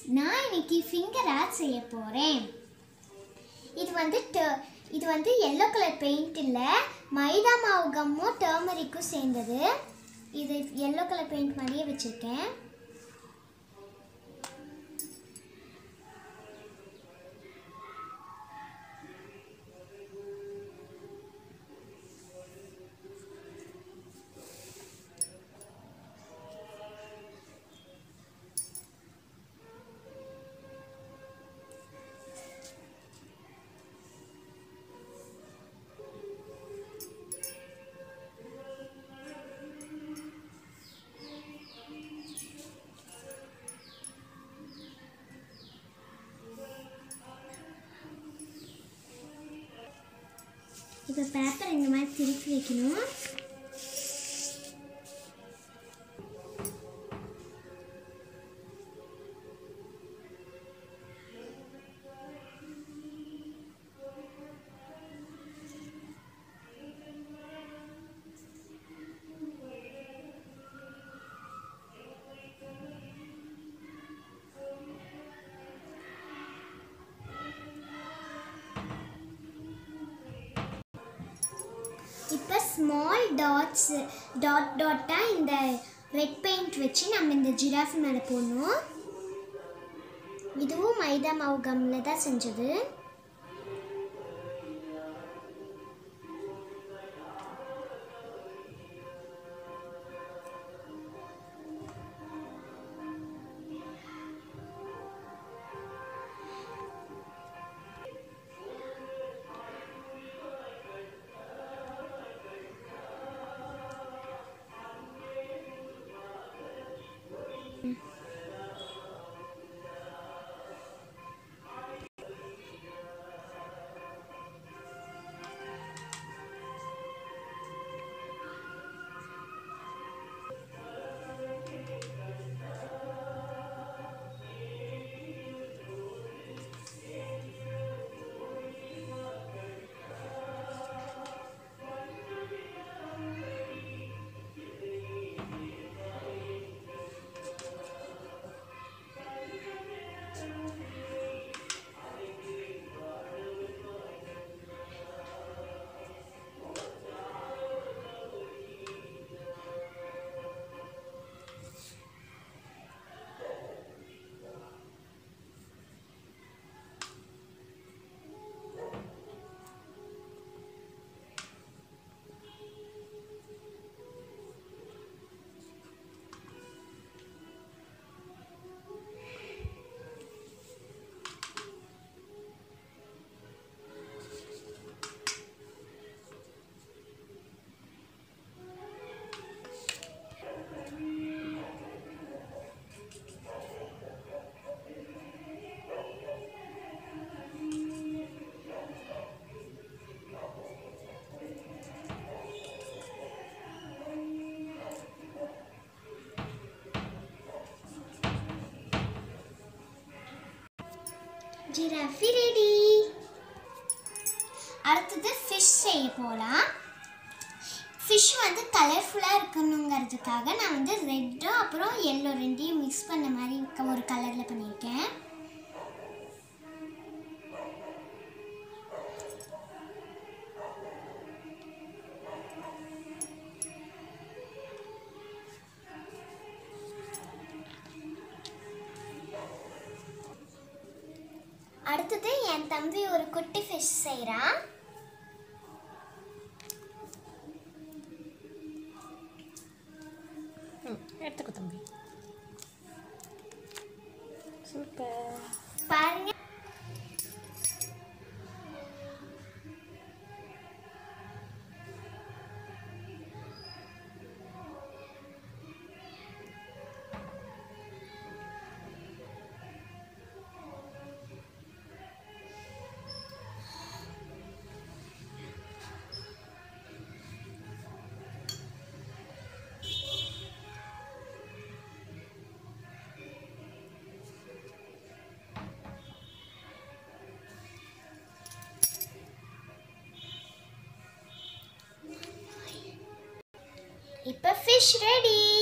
நான் இன்னைக்கு finger art செய்ய போகிறேன் இது வந்து ter- இது வந்து எல்லோ கலர் பெயிண்ட் இல்லை மைதா மாவு கம்மும் டர்மரிக்கும் சேர்ந்தது இது எல்லோ கலர் பெயிண்ட் மாதிரியே வச்சுருக்கேன் இப்போ பேப்பர் இந்த மாதிரி திருப்பி வைக்கணும் இப்போ ஸ்மால் டாட்ஸ் டாட் டாட்டாக இந்த ரெட் பெயிண்ட் வச்சு நம்ம இந்த ஜிராஃப் மேலே போடணும் இதுவும் மைதா மாவு கம்மில் தான் செஞ்சது ஜிராஃபி ரெடி அடுத்தது ஃபிஷ் செய்ய போகலாம் ஃபிஷ் வந்து கலர்ஃபுல்லாக இருக்கணுங்கிறதுக்காக நான் வந்து ரெட்டும் அப்புறம் எல்லோ ரெண்டையும் மிக்ஸ் பண்ண மாதிரி இருக்க ஒரு கலரில் பண்ணியிருக்கேன் அடுத்தது என் தம்பி ஒரு குட்டி ஃபிஷ் செய்கிறான் ம் எடுத்துக்கோ தம்பி சூப்பர் பாருங்க இப்போ ஃபிஷ் ரெடி